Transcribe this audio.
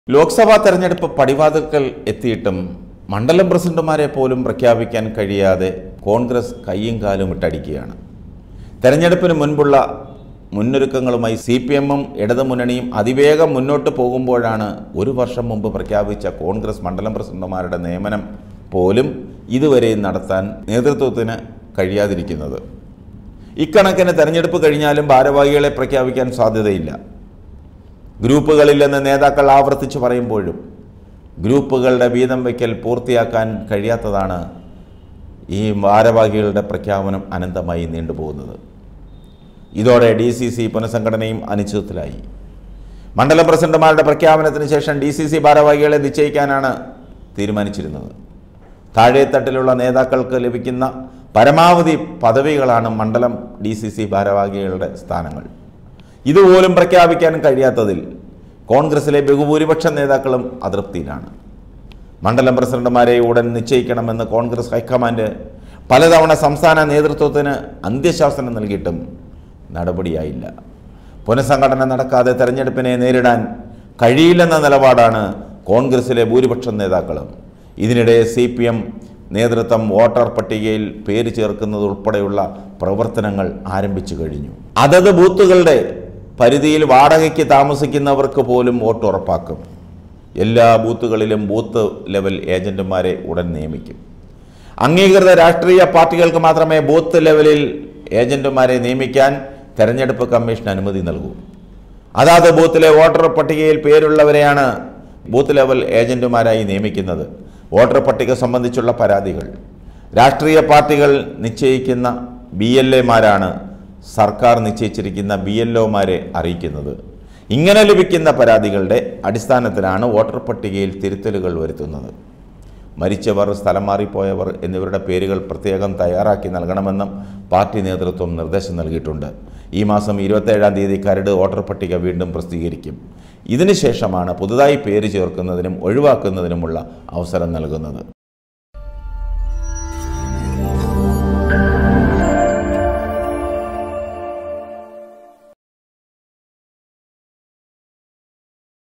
ലോക്സഭാ തെരഞ്ഞെടുപ്പ് പടിവാതിൽക്കൽ എത്തിയിട്ടും മണ്ഡലം പ്രസിഡന്റുമാരെ പോലും പ്രഖ്യാപിക്കാൻ കഴിയാതെ കോൺഗ്രസ് കയ്യും കാലും ഇട്ടടിക്കുകയാണ് തെരഞ്ഞെടുപ്പിന് മുൻപുള്ള മുന്നൊരുക്കങ്ങളുമായി സി പി എമ്മും ഇടതുമുന്നണിയും അതിവേഗം മുന്നോട്ട് പോകുമ്പോഴാണ് ഒരു വർഷം മുമ്പ് പ്രഖ്യാപിച്ച കോൺഗ്രസ് മണ്ഡലം പ്രസിഡന്റുമാരുടെ നിയമനം പോലും ഇതുവരെ നടത്താൻ നേതൃത്വത്തിന് കഴിയാതിരിക്കുന്നത് ഇക്കണക്കിന് തെരഞ്ഞെടുപ്പ് കഴിഞ്ഞാലും ഭാരവാഹികളെ പ്രഖ്യാപിക്കാൻ സാധ്യതയില്ല ഗ്രൂപ്പുകളില്ലെന്ന് നേതാക്കൾ ആവർത്തിച്ച് പറയുമ്പോഴും ഗ്രൂപ്പുകളുടെ വീതം വയ്ക്കൽ പൂർത്തിയാക്കാൻ കഴിയാത്തതാണ് ഈ ഭാരവാഹികളുടെ പ്രഖ്യാപനം അനന്തമായി നീണ്ടുപോകുന്നത് ഇതോടെ ഡി സി സി പുനഃസംഘടനയും അനിശ്ചിതത്തിലായി മണ്ഡലം പ്രസിഡന്റുമാരുടെ പ്രഖ്യാപനത്തിന് ശേഷം ഡി സി സി ഭാരവാഹികളെ നിശ്ചയിക്കാനാണ് തീരുമാനിച്ചിരുന്നത് താഴെത്തട്ടിലുള്ള നേതാക്കൾക്ക് ലഭിക്കുന്ന പരമാവധി പദവികളാണ് മണ്ഡലം ഡി സി സി ഭാരവാഹികളുടെ സ്ഥാനങ്ങൾ ഇതുപോലും പ്രഖ്യാപിക്കാൻ കഴിയാത്തതിൽ കോൺഗ്രസിലെ ബഹുഭൂരിപക്ഷം നേതാക്കളും അതൃപ്തിയിലാണ് മണ്ഡലം പ്രസിഡന്റുമാരെ ഉടൻ നിശ്ചയിക്കണമെന്ന് കോൺഗ്രസ് ഹൈക്കമാൻഡ് പലതവണ സംസ്ഥാന നേതൃത്വത്തിന് അന്ത്യശാസനം നൽകിയിട്ടും നടപടിയായില്ല പുനഃസംഘടന നടക്കാതെ തെരഞ്ഞെടുപ്പിനെ നേരിടാൻ കഴിയില്ലെന്ന നിലപാടാണ് കോൺഗ്രസിലെ ഭൂരിപക്ഷം നേതാക്കളും ഇതിനിടെ സി പി എം നേതൃത്വം വോട്ടർ പട്ടികയിൽ പേര് ചേർക്കുന്നത് ഉൾപ്പെടെയുള്ള പ്രവർത്തനങ്ങൾ ആരംഭിച്ചു കഴിഞ്ഞു അതത് ബൂത്തുകളുടെ പരിധിയിൽ വാടകയ്ക്ക് താമസിക്കുന്നവർക്ക് പോലും വോട്ട് ഉറപ്പാക്കും എല്ലാ ബൂത്തുകളിലും ബൂത്ത് ലെവൽ ഏജന്റുമാരെ ഉടൻ നിയമിക്കും അംഗീകൃത രാഷ്ട്രീയ പാർട്ടികൾക്ക് മാത്രമേ ബൂത്ത് ലെവലിൽ ഏജന്റുമാരെ നിയമിക്കാൻ തെരഞ്ഞെടുപ്പ് കമ്മീഷൻ അനുമതി നൽകൂ അതാത് ബൂത്തിലെ വോട്ടർ പട്ടികയിൽ പേരുള്ളവരെയാണ് ബൂത്ത് ലെവൽ ഏജന്റുമാരായി നിയമിക്കുന്നത് വോട്ടർ പട്ടിക സംബന്ധിച്ചുള്ള പരാതികൾ രാഷ്ട്രീയ പാർട്ടികൾ നിശ്ചയിക്കുന്ന ബി എൽ എമാരാണ് സർക്കാർ നിശ്ചയിച്ചിരിക്കുന്ന ബി എൽ ഒമാരെ അറിയിക്കുന്നത് ഇങ്ങനെ ലഭിക്കുന്ന പരാതികളുടെ അടിസ്ഥാനത്തിലാണ് വോട്ടർ പട്ടികയിൽ തിരുത്തലുകൾ വരുത്തുന്നത് മരിച്ചവർ സ്ഥലം മാറിപ്പോയവർ എന്നിവരുടെ പേരുകൾ പ്രത്യേകം തയ്യാറാക്കി നൽകണമെന്നും പാർട്ടി നേതൃത്വം നിർദ്ദേശം നൽകിയിട്ടുണ്ട് ഈ മാസം ഇരുപത്തേഴാം തീയതി കരട് വോട്ടർ പട്ടിക വീണ്ടും പ്രസിദ്ധീകരിക്കും ഇതിനുശേഷമാണ് പുതുതായി പേര് ചേർക്കുന്നതിനും ഒഴിവാക്കുന്നതിനുമുള്ള അവസരം നൽകുന്നത്